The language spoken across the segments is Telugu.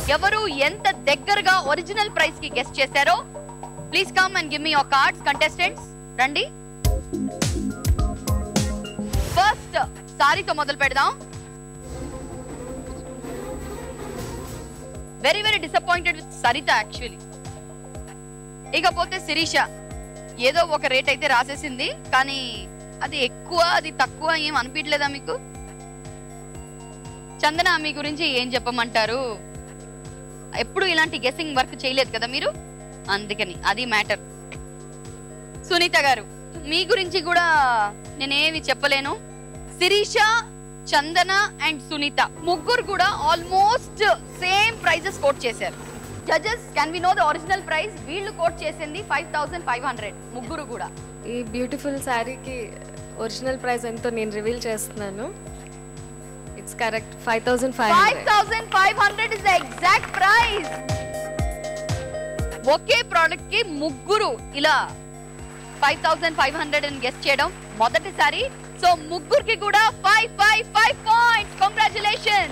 ఎవరు ఎంత దగ్గరగా ఒరిజినల్ ప్రైస్ కి గెస్ట్ చేశారో please come and give me your cards contestants రండి ఫస్ట్ సారీతో మొదలు పెడదాం very very disappointed with Saritha actually ఇకపోతే శిరీష ఏదో ఒక రేట్ అయితే రాసేసింది కానీ అది ఎక్కువ అది తక్కువ ఏం అనిపించలేదా మీకు చందన మీ గురించి ఏం చెప్పమంటారు ఎప్పుడు ఇలాంటి గెస్సింగ్ వర్క్ చేయలేదు కదా మీరు అందుకని అది మ్యాటర్ సునీత గారు మీ గురించి కూడా నేనేమి చెప్పలేను శిరీష చందన అండ్ సునీత ముగ్గురు కూడా ఆల్మోస్ట్ సేమ్ ప్రైజెస్ కోట్ చేశారు judges can we know the original price వీళ్ళు కోట్ చేసింది ఫైవ్ థౌసండ్ ఫైవ్ హండ్రెడ్ ముగ్గురు కూడా ఈ బ్యూటిఫుల్ శారీకి ఒరిజినల్ ప్రైస్ ఎంతో నేను రివీల్ చేస్తున్నాను it's correct five thousand five five thousand five hundred is the exact price ఒకే ప్రోడక్ట్ కి ముగ్గురు ఇలా ఫైవ్ థౌసండ్ ఫైవ్ హండ్రెడ్ అని గెస్ట్ చేయడం మొదటిసారి సో ముగ్గురికి కూడా five five five points congratulation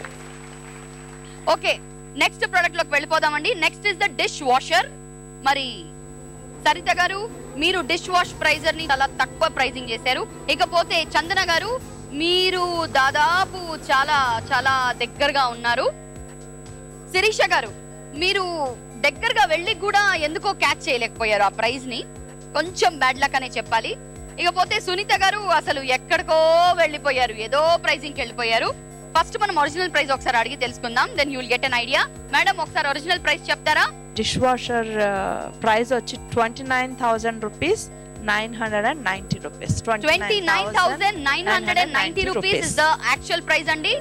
okay next product లోకి వెళ్ళిపోదామండి next is the dishwasher మరి సరిత గారు మీరు డిష్ వాష్ ప్రైజర్ ని చాలా తక్కువ ప్రైజింగ్ చేశారు ఇకపోతే చందన గారు మీరు దాదాపు చాలా చాలా దగ్గరగా ఉన్నారు శిరీష గారు మీరు దగ్గరగా వెళ్ళి కూడా ఎందుకో క్యాచ్ చేయలేకపోయారు ఆ ప్రైజ్ ని కొంచెం బ్యాడ్ లక్ అనే చెప్పాలి ఇకపోతే సునీత గారు అసలు ఎక్కడికో వెళ్ళిపోయారు ఏదో ప్రైజింగ్ కి వెళ్ళిపోయారు ఫస్ట్ మనం ఒరిజినల్ ప్రైస్ ఒకసారి అడిగి తెలుసుకుందాం then you'll get an idea madam ఒకసారి ఒరిజినల్ ప్రైస్ చెప్తారా డిష్ వాషర్ ప్రైస్ వచ్చి twenty nine thousand rupees nine hundred and ninety rupees twenty nine thousand nine hundred and ninety rupees is the actual price అండి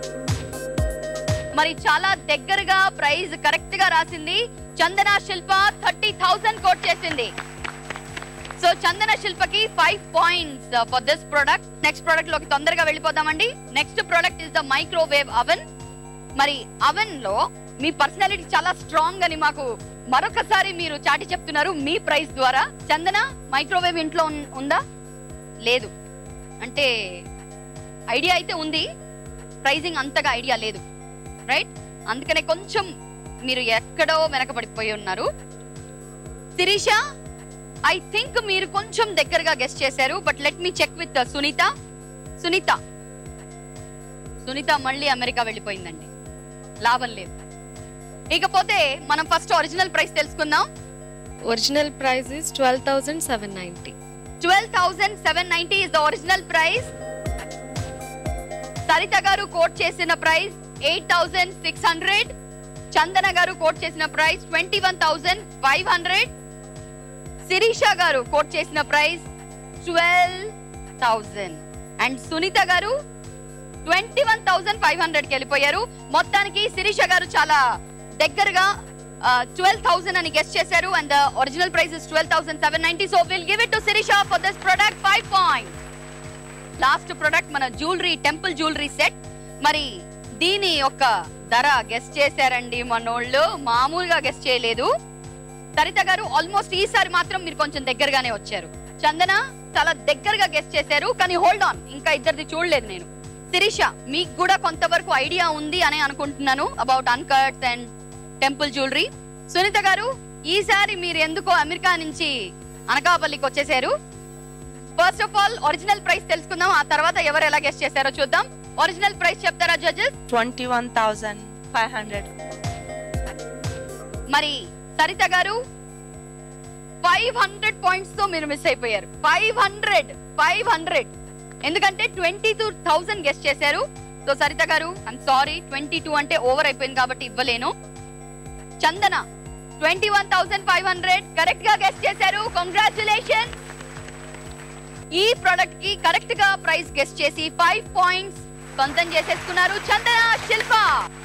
మరి చాలా దగ్గరగా ప్రైస్ కరెక్ట్ గా రాసింది Chandana Shilpa thirty thousand quote చేసింది సో చందన శిల్పకి five points for this product next product లోకి తొందరగా వెళ్ళిపోదామండి next product is the microwave oven మరి అవెన్ లో మీ పర్సనాలిటీ చాలా స్ట్రాంగ్ అని మాకు మరొకసారి మీరు చాటి చెప్తున్నారు మీ ప్రైస్ ద్వారా చందన మైక్రోవేవ్ ఇంట్లో ఉన్- ఉందా లేదు అంటే ఐడియా అయితే ఉంది ప్రైజింగ్ అంతగా ఐడియా లేదు రైట్ అందుకనే కొంచెం మీరు ఎక్కడో వెనకబడిపోయి ఉన్నారు శిరీష ఐ థింక్ మీరు కొంచెం దగ్గరగా గెస్ట్ చేశారు but let me check with Sunitha Sunitha Sunitha మళ్ళీ అమెరికా వెళ్ళిపోయిందండి లాభం లేదు ఇకపోతే మనం ఫస్ట్ ఒరిజినల్ ప్రైస్ తెలుసుకుందాం original price is twelve thousand seven ninety twelve thousand seven ninety is the original price Saritha garu quote చేసిన price eight thousand six hundred Chandana garu quote చేసిన price twenty one thousand five hundred Sirisha garu quote చేసిన price twelve thousand and Sunitha garu twenty one thousand five hundred కి వెళ్ళిపోయారు మొత్తానికి శిరీష గారు చాలా దగ్గరగా ట్వెల్వ్ థౌసండ్ అని గెస్ట్ చేశారు and original price is twelve thousand seven ninety so will give it to Sirisha for this product five point last product మన జ్యువెలరీ టెంపుల్ జ్యువెలరీ సెట్ మరి దీని యొక్క ధర గెస్ట్ చేశారండి మనోళ్ళు మామూలుగా గెస్ట్ చేయలేదు సరిత గారు ఆల్మోస్ట్ ఈసారి మాత్రం మీరు కొంచెం దగ్గరగానే వచ్చారు చందన చాలా దగ్గరగా గెస్ట్ చేశారు కానీ హోల్డ్ ఆన్ ఇంకా ఇద్దరిది చూడలేదు నేను శిరీష మీకు కూడా కొంతవరకు ఐడియా ఉంది అని అనుకుంటున్నాను about uncuts and temple jewellery Sunitha garu ఈసారి మీరు ఎందుకో అమెరికా నుంచి అనకాపల్లికి వచ్చేసారు first of all original price తెలుసుకుందాం ఆ తర్వాత ఎవరు ఎలా గెస్ట్ చేశారో చూద్దాం ఒరిజినల్ ప్రైస్ చెప్తారా judges twenty one thousand five hundred మరి సరిత గారు ఫైవ్ హండ్రెడ్ పాయింట్స్ తో మీరు మిస్ అయిపోయారు ఫైవ్ హండ్రెడ్ ఫైవ్ హండ్రెడ్ ఎందుకంటే ట్వంటీ టూ థౌసండ్ గెస్ట్ చేశారు so Saritha garu I'm sorry twenty two అంటే ఓవర్ అయిపోయింది కాబట్టి ఇవ్వలేను Chandana twenty one thousand five hundred correct గా గెస్ట్ చేశారు కంగ్రాచులేషన్ ఈ ప్రొడక్ట్ కి కరెక్ట్ గా ప్రైస్ గెస్ట్ చేసి ఫైవ్ పాయింట్స్ సొంతం చేసేసుకున్నారు చందన శిల్ప